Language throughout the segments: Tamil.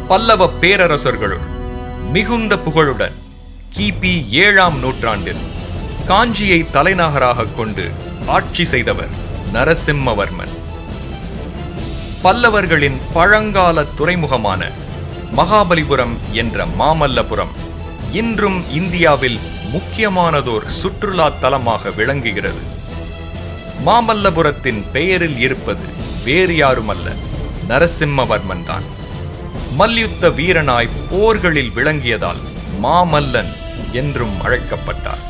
பல்லவ பேரரசர்களுள் மிகுந்த புகழுடன் கிபி ஏழாம் நூற்றாண்டில் காஞ்சியை தலைநகராகக் கொண்டு ஆட்சி செய்தவர் நரசிம்மவர்மன் பல்லவர்களின் பழங்கால துறைமுகமான மகாபலிபுரம் என்ற மாமல்லபுரம் இன்றும் இந்தியாவில் முக்கியமானதோர் சுற்றுலா தலமாக விளங்குகிறது மாமல்லபுரத்தின் பெயரில் இருப்பது வேறு யாருமல்ல நரசிம்மவர்மன் தான் மல்யுத்த வீரனாய் போர்களில் விளங்கியதால் மாமல்லன் என்றும் அழைக்கப்பட்டார்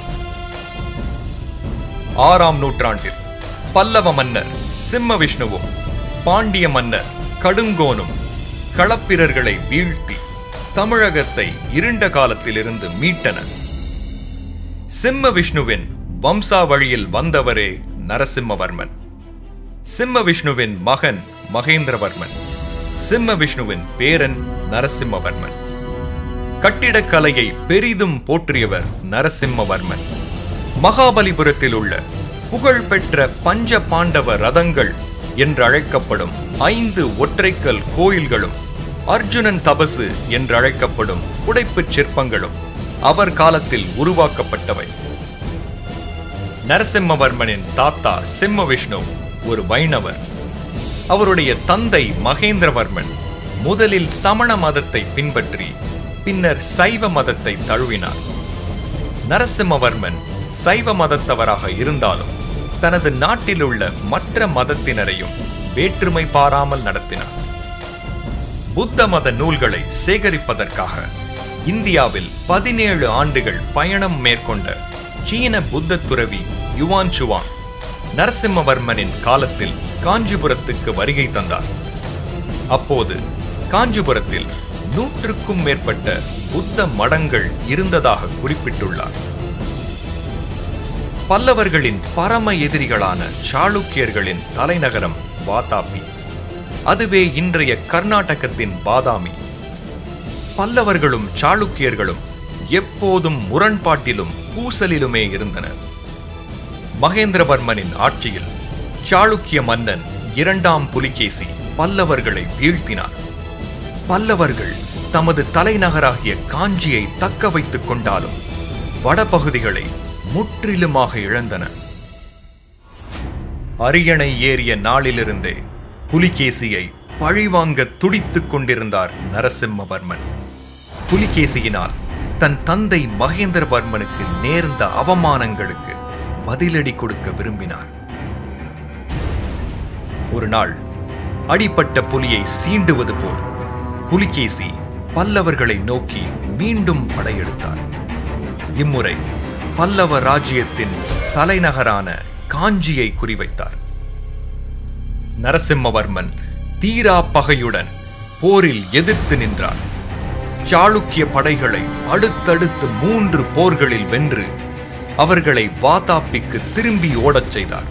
ஆறாம் நூற்றாண்டில் பல்லவ மன்னர் சிம்ம விஷ்ணுவும் பாண்டிய மன்னர் கடுங்கோனும் களப்பிரர்களை வீழ்த்தி தமிழகத்தை இருண்ட காலத்திலிருந்து மீட்டனர் சிம்ம விஷ்ணுவின் வம்சாவழியில் வந்தவரே நரசிம்மவர்மன் சிம்ம விஷ்ணுவின் மகன் மகேந்திரவர்மன் சிம்ம விஷ்ணுவின் பேரன் நரசிம்மவர்மன் கட்டிடக்கலையை பெரிதும் போற்றியவர் நரசிம்மவர்மன் மகாபலிபுரத்தில் உள்ள புகழ்பெற்ற பஞ்ச பாண்டவ ரதங்கள் என்றழைக்கப்படும் ஐந்து ஒற்றைக்கல் கோயில்களும் அர்ஜுனன் தபசு என்றழைக்கப்படும் புடைப்புச் சிற்பங்களும் அவர் காலத்தில் உருவாக்கப்பட்டவை நரசிம்மவர்மனின் தாத்தா சிம்ம விஷ்ணு ஒரு வைணவர் அவருடைய தந்தை மகேந்திரவர்மன் முதலில் சமண மதத்தை பின்பற்றி பின்னர் சைவ மதத்தை தழுவினார் நரசிம்மவர்மன் சைவ மதத்தவராக இருந்தாலும் தனது நாட்டில் உள்ள மற்ற மதத்தினரையும் வேற்றுமை பாராமல் நடத்தினார் புத்த மத நூல்களை சேகரிப்பதற்காக இந்தியாவில் பதினேழு ஆண்டுகள் பயணம் மேற்கொண்ட சீன புத்த துறவி யுவான் சுவாங் நரசிம்மவர்மனின் காலத்தில் காஞ்சிபுரத்துக்கு வருகை தந்தார் அப்போது காஞ்சிபுரத்தில் நூற்றுக்கும் மேற்பட்ட புத்த மடங்கள் இருந்ததாக குறிப்பிட்டுள்ளார் பல்லவர்களின் பரம எதிரிகளான சாளுக்கியர்களின் தலைநகரம் வாதாபி அதுவே இன்றைய கர்நாடகத்தின் பாதாமி பல்லவர்களும் சாளுக்கியர்களும் எப்போதும் முரண்பாட்டிலும் பூசலிலுமே இருந்தனர் மகேந்திரவர்மனின் ஆட்சியில் சாளுக்கிய மன்னன் இரண்டாம் புலிகேசி பல்லவர்களை வீழ்த்தினார் பல்லவர்கள் தமது தலைநகராகிய காஞ்சியை தக்க வைத்துக் கொண்டாலும் வடபகுதிகளை முற்றிலுமாக இழந்தனர் அரியணை ஏறிய நாளிலிருந்தே புலிகேசியை பழிவாங்க துடித்துக் கொண்டிருந்தார் நரசிம்மவர்மன் புலிகேசியினால் தன் தந்தை மகேந்திரவர்மனுக்கு நேர்ந்த அவமானங்களுக்கு பதிலடி கொடுக்க விரும்பினார் ஒரு நாள் அடிப்பட்ட புலியை சீண்டுவது போல் புலிகேசி பல்லவர்களை நோக்கி மீண்டும் படையெடுத்தார் இம்முறை பல்லவ ராஜ்யத்தின் தலைநகரான காஞ்சியை குறிவைத்தார் நரசிம்மவர்மன் தீரா பகையுடன் போரில் எதிர்த்து நின்றார் சாளுக்கிய படைகளை அடுத்தடுத்து மூன்று போர்களில் வென்று அவர்களை வாதாபிக்கு திரும்பி ஓடச் செய்தார்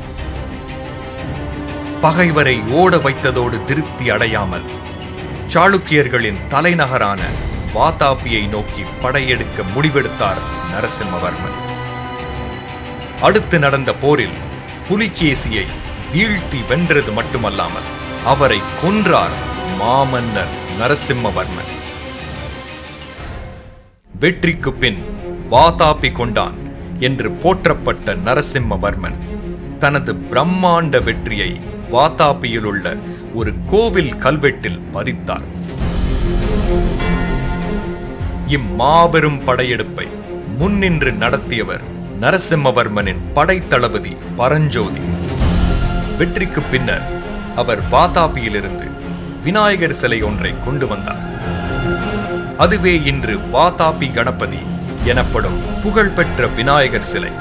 பகைவரை ஓட வைத்ததோடு திருப்தி அடையாமல் சாளுக்கியர்களின் தலைநகரான வாதாபியை நோக்கி படையெடுக்க முடிவெடுத்தார் நரசிம்மவர்மன் அடுத்து நடந்த போரில் புலிகேசியை வீழ்த்தி வென்றது மட்டுமல்லாமல் அவரை கொன்றார் மாமன்னர் நரசிம்மவர்மன் வெற்றிக்கு பின் வாதாபி கொண்டான் என்று போற்றப்பட்ட நரசிம்மவர்மன் தனது பிரம்மாண்ட வெற்றியை வாதாபியில் உள்ள ஒரு கோவில் கல்வெட்டில் பதித்தார் இம்மாபெரும் படையெடுப்பை முன்னின்று நடத்தியவர் நரசிம்மவர்மனின் படைத்தளபதி பரஞ்சோதி வெற்றிக்கு பின்னர் அவர் வாதாபியிலிருந்து விநாயகர் சிலை ஒன்றை கொண்டு வந்தார் அதுவே இன்று வாதாபி கணபதி எனப்படும் புகழ்பெற்ற விநாயகர் சிலை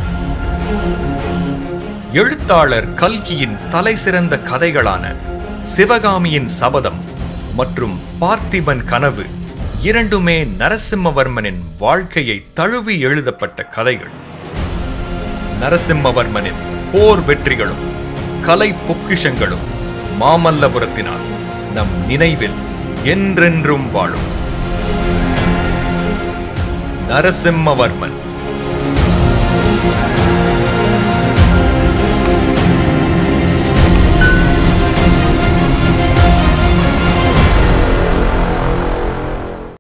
எழுத்தாளர் கல்கியின் தலைசிறந்த கதைகளான சிவகாமியின் சபதம் மற்றும் பார்த்திபன் கனவு இரண்டுமே நரசிம்மவர்மனின் வாழ்க்கையை தழுவி எழுதப்பட்ட கதைகள் நரசிம்மவர்மனின் போர் வெற்றிகளும் கலை பொக்கிஷங்களும் மாமல்லபுரத்தினால் நம் நினைவில் என்றென்றும் வாழும் நரசிம்மவர்மன்